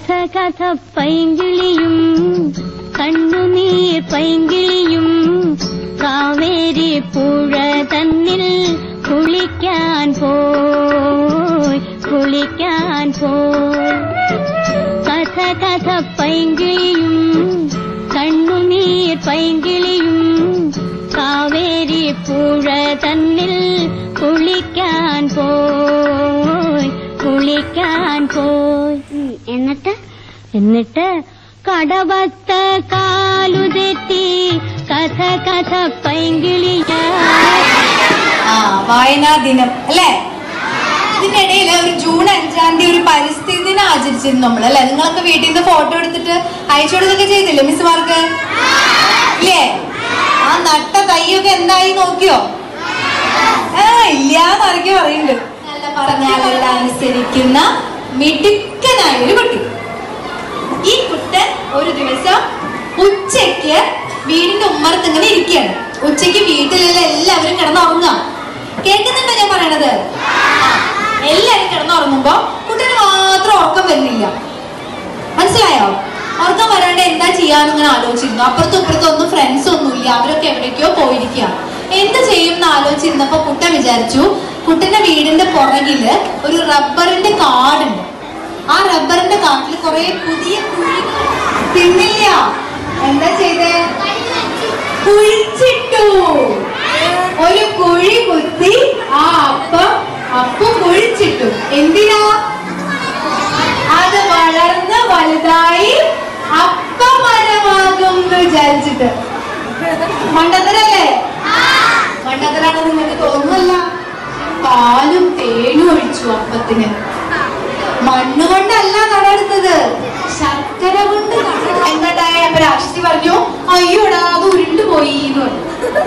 കഥ കഥ പൈങ്കിളിയും കണ്ണുനീർ പൈങ്കിളിയും കാവേരി പുഴ തന്നിൽ കുളിക്കാൻ പോയി കുളിക്കാൻ പോയി കഥ കഥ പൈങ്കിളിയും കണ്ണുനീർ പൈങ്കിളിയും കാവേരി പുഴ തന്നിൽ കുളിക്കാൻ പോയി കുളിക്കാൻ പോയി എന്നിട്ട് എന്നിട്ട് കടവത്ത് കാലുതെറ്റി കഥ കഥ പൈങ്കിളിയ ആ വായനാ ദിനം അല്ലേ ഇതിന്റെ ഇടയിൽ ഒരു ജൂൺ അഞ്ചാം തീയതി ഒരു പരിസ്ഥിതി ദിനം ആചരിച്ചിരുന്നു നമ്മൾ അല്ലെ നിങ്ങളൊക്കെ വീട്ടിൽ നിന്ന് ഫോട്ടോ എടുത്തിട്ട് അയച്ചു കൊടുക്കൊക്കെ ചെയ്തില്ലേ മിസ്സുമാർക്ക് ഇല്ലേ ആ നട്ട തൈയൊക്കെ എന്തായി നോക്കിയോ ആ ഇല്ലാന്ന് ആരൊക്കെ പറയുന്നുണ്ട് നല്ല പറഞ്ഞാലെല്ലാം അനുസരിക്കുന്ന മിടുക്കനായ ഒരു കുട്ടി ഈ കുട്ടൻ ഒരു ദിവസം ഉച്ചയ്ക്ക് വീടിന്റെ ഉമ്മറത്ത് ഇങ്ങനെ ഇരിക്കുകയാണ് ഉച്ചയ്ക്ക് വീട്ടിലുള്ള എല്ലാവരും കിടന്നുറങ്ങാം കേൾക്കുന്നുണ്ടോ ഞാൻ പറയണത് ആ, എല്ലാരും കിടന്നുറങ്ങുമ്പോ കുട്ടന് മാത്രം ഉറക്കം വരുന്നില്ല മനസ്സിലായോ ഉറക്കം വരാണ്ട് എന്താ ചെയ്യാന്ന് ഇങ്ങനെ ആലോചിച്ചിരുന്നു അപ്പുറത്തും ഇപ്പുറത്തും ഒന്നും ഫ്രണ്ട്സ് ഒന്നുമില്ല അവരൊക്കെ എവിടേക്കോ പോയിരിക്കുക എന്ത് ചെയ്യും എന്ന് ആലോചിച്ചിരുന്നപ്പോ കുട്ടൻ വിചാരിച്ചു കുട്ടന്റെ വീടിന്റെ പുറകില് ഒരു റബ്ബറിന്റെ കാടുണ്ട് ആ റബ്ബറിന്റെ കാട്ടിൽ കുറെ പുതിയ കുഴികൾ തിന്നില്ല എന്താ ചെയ്തേ കുഴിച്ചിട്ടു ഒരു കുഴി കുത്തി ആ അപ്പം അപ്പം കുഴിച്ചിട്ടു എന്തിനാ അത് വളർന്ന് വലുതായി അപ്പമരമാകും എന്ന് വിചാരിച്ചിട്ട് മണ്ടത്തരല്ലേ മണ്ടത്തരാണെന്ന് നിങ്ങൾക്ക് തോന്നുന്നല്ല പാലും തേനും ഒഴിച്ചു അപ്പത്തിന് മണ്ണ് കൊണ്ടല്ല നടടുത്തത് ശർക്കര കൊണ്ട് എന്നിട്ടായ അപ്പൊ രാക്ഷസി പറഞ്ഞു അയ്യോടാ അത് ഉരുണ്ടു പോയി എന്ന് പറഞ്ഞു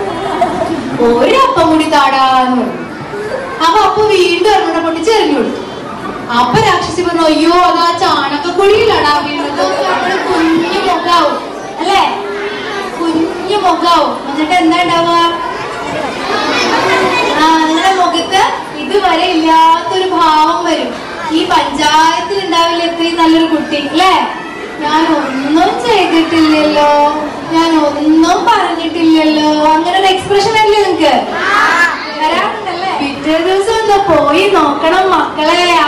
ഒരു അപ്പം കൂടി താടാന്ന് പറഞ്ഞു അപ്പൊ അപ്പൊ വീണ്ടും ഒരെണ്ണം പൊട്ടിച്ച് എറിഞ്ഞു കൊടുത്തു അപ്പൊ രാക്ഷസി പറഞ്ഞു അയ്യോ അതാ ചാണകക്കുഴിയിലാടാ വീണത് അവിടെ കുഞ്ഞു മുഖാവും അല്ലേ കുഞ്ഞു മുഖാവും എന്നിട്ട് എന്താ ഉണ്ടാവുക ആ നിങ്ങളുടെ മുഖത്ത് ഇതുവരെ ഇല്ലാത്തൊരു ഭാവം വരും ഈ പഞ്ചായത്തിൽ ഉണ്ടാവില്ല ഇത്രയും നല്ലൊരു കുട്ടി അല്ലേ ഞാൻ ഒന്നും ചെയ്തിട്ടില്ലല്ലോ ഞാൻ ഒന്നും പറഞ്ഞിട്ടില്ലല്ലോ അങ്ങനെ ഒരു എക്സ്പ്രഷൻ അല്ലേ നിങ്ങക്ക് വരാറുണ്ടല്ലേ പിറ്റേ ദിവസം ഒന്ന് പോയി നോക്കണം മക്കളെ